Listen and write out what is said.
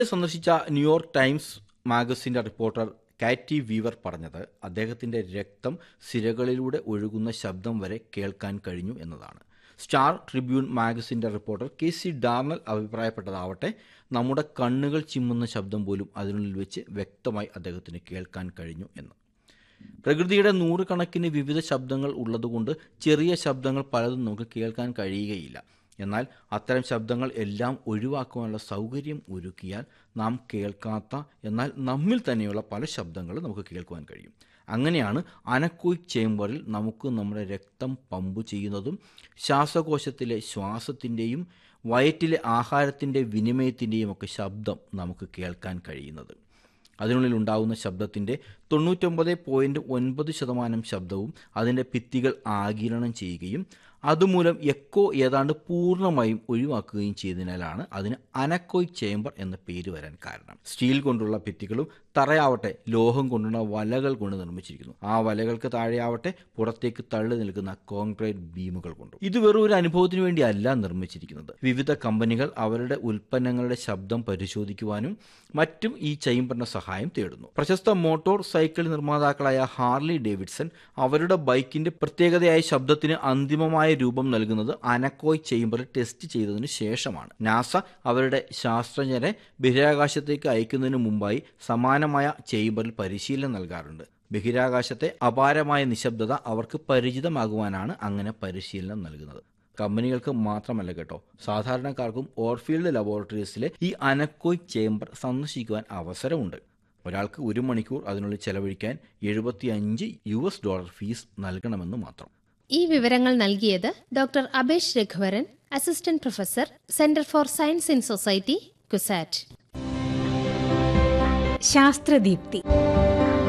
സന്ദർശിച്ച New York Times മാഗസിന്റെ reporter Katie Weaver പറഞ്ഞത് അദ്ദേഹത്തിന്റെ രക്തം സിരകളിലൂടെ ഒഴുകുന്ന ശബ്ദം വരെ കേൾക്കാൻ കഴിഞ്ഞു എന്നതാണ് സ്റ്റാർ ട്രിബ്യൂൺ മാഗസിന്റെ റിപ്പോർട്ടർ കെ സി ഡാർണൽ അഭിപ്രായപ്പെട്ടതാവട്ടെ നമ്മുടെ കണ്ണുകൾ ചിമ്മുന്ന ശബ്ദം പോലും അതിനുള്ളിൽ വെച്ച് വ്യക്തമായി അദ്ദേഹത്തിന് കേൾക്കാൻ കഴിഞ്ഞു എന്ന് പ്രകൃതിയുടെ നൂറുകണക്കിന് വിവിധ ശബ്ദങ്ങൾ ഉള്ളതുകൊണ്ട് ചെറിയ ശബ്ദങ്ങൾ പലതും നമുക്ക് കേൾക്കാൻ കഴിയുകയില്ല എന്നാൽ അത്തരം ശബ്ദങ്ങൾ എല്ലാം ഒഴിവാക്കുവാനുള്ള സൗകര്യം ഒരുക്കിയാൽ നാം കേൾക്കാത്ത എന്നാൽ നമ്മിൽ തന്നെയുള്ള പല ശബ്ദങ്ങളും നമുക്ക് കേൾക്കുവാൻ കഴിയും അങ്ങനെയാണ് അനക്കോയ് ചേംബറിൽ നമുക്ക് നമ്മുടെ രക്തം പമ്പ് ചെയ്യുന്നതും ശ്വാസകോശത്തിലെ ശ്വാസത്തിൻ്റെയും വയറ്റിലെ ആഹാരത്തിൻ്റെ വിനിമയത്തിൻ്റെയും ഒക്കെ ശബ്ദം നമുക്ക് കേൾക്കാൻ കഴിയുന്നത് അതിനുള്ളിൽ ഉണ്ടാകുന്ന ശബ്ദത്തിൻ്റെ തൊണ്ണൂറ്റൊമ്പത് പോയിൻറ്റ് ഒൻപത് ശതമാനം ശബ്ദവും അതിൻ്റെ ഭിത്തികൾ ആഗിരണം ചെയ്യുകയും അതുമൂലം എക്കോ ഏതാണ്ട് പൂർണ്ണമായും ഒഴിവാക്കുകയും ചെയ്തതിനാലാണ് അതിന് അനക്കോയ് ചേംബർ എന്ന പേര് വരാൻ കാരണം സ്റ്റീൽ കൊണ്ടുള്ള ഭിത്തികളും തറയാവട്ടെ ലോഹം കൊണ്ടുള്ള വലകൾ കൊണ്ട് നിർമ്മിച്ചിരിക്കുന്നു ആ വലകൾക്ക് താഴെയാവട്ടെ പുറത്തേക്ക് തള്ളി നിൽക്കുന്ന കോൺക്രീറ്റ് ബീമുകൾ കൊണ്ടും ഇത് വെറും ഒരു അനുഭവത്തിന് വേണ്ടിയല്ല നിർമ്മിച്ചിരിക്കുന്നത് വിവിധ കമ്പനികൾ അവരുടെ ഉൽപ്പന്നങ്ങളുടെ ശബ്ദം പരിശോധിക്കുവാനും മറ്റും ഈ ചേംബറിന്റെ സഹായം തേടുന്നു പ്രശസ്ത മോട്ടോർ സൈക്കിൾ നിർമ്മാതാക്കളായ ഹാർലി ഡേവിഡ്സൺ അവരുടെ ബൈക്കിന്റെ പ്രത്യേകതയായ ശബ്ദത്തിന് അന്തിമമായ രൂപം നൽകുന്നത് അനക്കോയ് ചേംബറിൽ ടെസ്റ്റ് ചെയ്തതിനു ശേഷമാണ് നാസ അവരുടെ ശാസ്ത്രജ്ഞരെ ബഹിരാകാശത്തേക്ക് അയക്കുന്നതിന് മുമ്പായി സമാനമായ ചേംബറിൽ പരിശീലനം നൽകാറുണ്ട് ബഹിരാകാശത്തെ അപാരമായ നിശബ്ദത അവർക്ക് പരിചിതമാകുവാനാണ് അങ്ങനെ പരിശീലനം നൽകുന്നത് കമ്പനികൾക്ക് മാത്രമല്ല കേട്ടോ സാധാരണക്കാർക്കും ഓർഫീൽഡ് ലബോറട്ടറീസിലെ ഈ അനക്കോയ് ചേംബർ സന്ദർശിക്കുവാൻ അവസരമുണ്ട് ഒരാൾക്ക് ഒരു മണിക്കൂർ അതിനുള്ളിൽ ചെലവഴിക്കാൻ എഴുപത്തിയഞ്ച് യു എസ് ഡോളർ ഫീസ് നൽകണമെന്ന് മാത്രം ഈ വിവരങ്ങൾ നൽകിയത് doctor Abesh Raghuvaran assistant professor centre for science in society CUSAT ശാസ്ത്രദീപ്തി